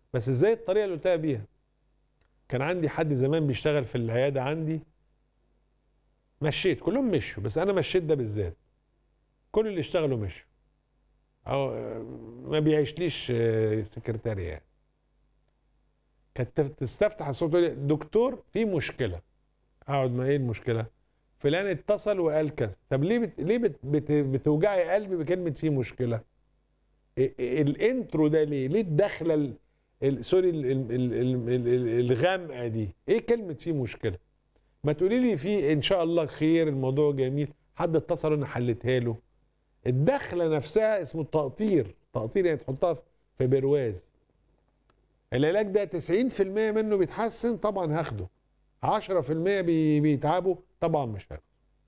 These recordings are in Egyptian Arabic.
بس ازاي الطريقه اللي قلتها بيها كان عندي حد زمان بيشتغل في العياده عندي مشيت كلهم مشوا بس انا مشيت ده بالذات كل اللي اشتغلوا مشوا او ما بيعيشليش آه، سكرتاري يعني كانت تستفتح الصوت تقول لي دكتور في مشكله اقعد ما ايه المشكله فلان اتصل وقال كذا طب ليه بت... ليه بت... بت... بتوجعي قلبي بكلمه في مشكله ال- ال- الانترو ده ليه ليه الدخله ال... ال... سوري ال... ال... ال... ال... ال... الغامقه دي ايه كلمه في مشكله ما تقولي لي في ان شاء الله خير الموضوع جميل حد اتصل وانا حلتها له الدخله نفسها اسمه التقطير تقطير يعني تحطها في برواز العلاج ده 90% منه بيتحسن طبعا هاخده 10% بي- بيتعبوا طبعا مش هاخده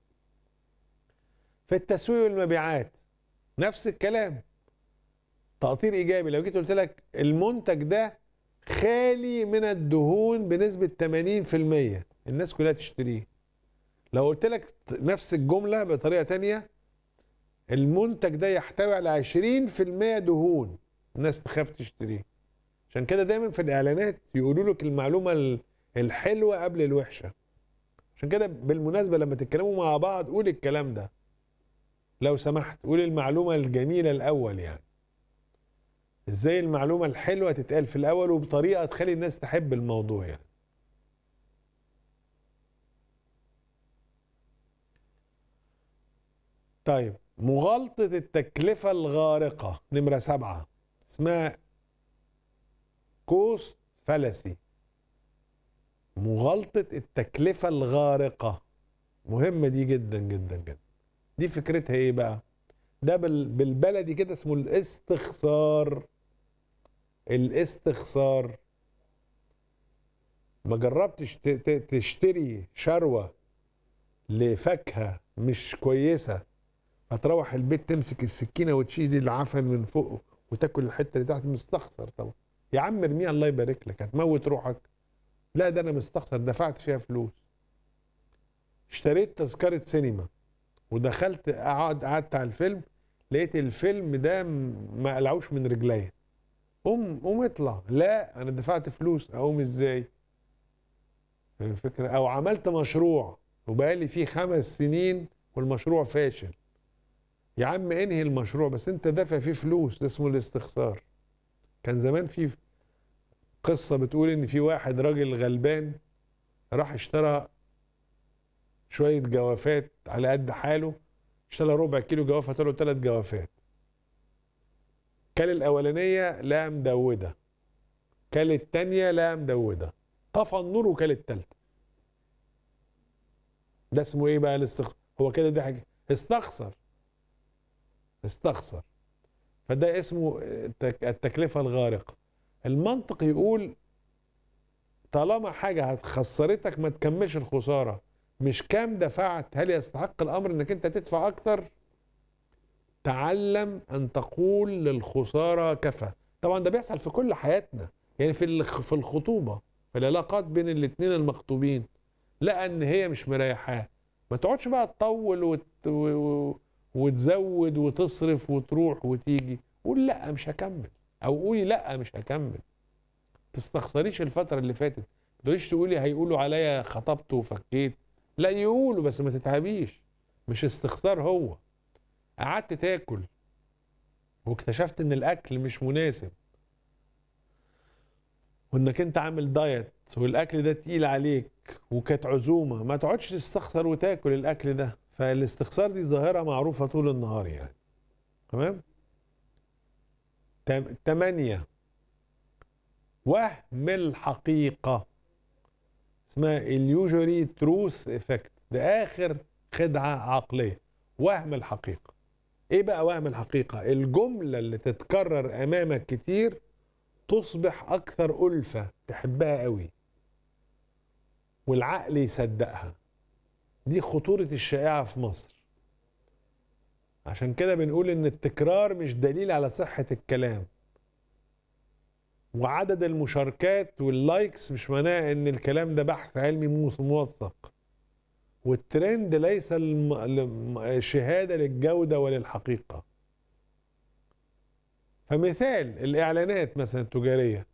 في التسويق والمبيعات نفس الكلام تقطير ايجابي لو جيت قلت لك المنتج ده خالي من الدهون بنسبه 80% الناس كلها تشتريه لو قلت لك نفس الجمله بطريقه تانية المنتج ده يحتوي على 20% دهون الناس تخاف تشتريه عشان كده دايما في الاعلانات يقولوا لك المعلومه ال- الحلوه قبل الوحشه عشان كده بالمناسبه لما تتكلموا مع بعض قول الكلام ده لو سمحت قول المعلومه الجميله الاول يعني ازاي المعلومه الحلوه تتقال في الاول وبطريقه تخلي الناس تحب الموضوع يعني طيب مغالطة التكلفة الغارقة نمرة سبعة اسمها كوست فلسي مغالطة التكلفة الغارقة مهمة دي جدا جدا جدا دي فكرتها ايه بقى ده بال- بالبلدي كده اسمه الاستخسار الاستخسار ما جربتش ت- ت- تشتري شروة لفاكهة مش كويسة هتروح البيت تمسك السكينة وتشيل العفن من فوق وتاكل الحتة اللي تحت مستخسر طبعا يا عم ارميها الله يبارك لك هتموت روحك لا ده انا مستخسر دفعت فيها فلوس اشتريت تذكرة سينما ودخلت اقعد قعدت على الفيلم لقيت الفيلم ده م- ما قلعوش من رجليا قوم قوم اطلع لا انا دفعت فلوس اقوم ازاي فاهم الفكرة او عملت مشروع وبقالي فيه خمس سنين والمشروع فاشل يا عم انهي المشروع بس انت دافع فيه فلوس ده اسمه الاستخسار كان زمان في قصة بتقول ان في واحد راجل غلبان راح اشترى شوية جوافات على قد حاله اشترى ربع كيلو جوافة طلعوا ثلاث جوافات كل الأولانية لا مدودة كل التانية لا مدودة طفى النور وكل التالتة ده اسمه ايه بقى الاستخسار هو كده ده حاجة استخسر استخسر فده اسمه التك- التكلفة الغارقة المنطق يقول طالما حاجة هتخسرتك ما تكملش الخسارة مش كام دفعت هل يستحق الأمر انك انت تدفع أكتر تعلم أن تقول للخسارة كفى طبعا ده بيحصل في كل حياتنا يعني في الخ- في الخطوبة في العلاقات بين الاتنين المخطوبين لقى ان هي مش مريحاه ما تقعدش بقى تطول وت... و... و- وتزود وتصرف وتروح وتيجي قول لا مش هكمل او قولي لا مش هكمل تستخسريش الفترة اللي فاتت ما تقوليش تقولي هيقولوا عليا خطبت وفكيت لا يقولوا بس ما تتعبيش مش استخسار هو قعدت تاكل واكتشفت ان الاكل مش مناسب وانك انت عامل دايت والاكل ده تقيل عليك وكانت عزومه ما تقعدش تستخسر وتاكل الاكل ده فالاستخسار دي ظاهره معروفه طول النهار يعني تمام تم- تمانية وهم الحقيقة اسمها اليوجوري تروث افكت ده اخر خدعة عقلية وهم الحقيقة ايه بقى وهم الحقيقة الجملة اللي تتكرر امامك كتير تصبح اكثر الفة تحبها قوي والعقل يصدقها دي خطورة الشائعة في مصر عشان كده بنقول ان التكرار مش دليل على صحة الكلام وعدد المشاركات واللايكس مش معناه ان الكلام ده بحث علمي موث- موثق والترند ليس الم- الم- شهادة للجودة وللحقيقة فمثال الإعلانات مثلا التجارية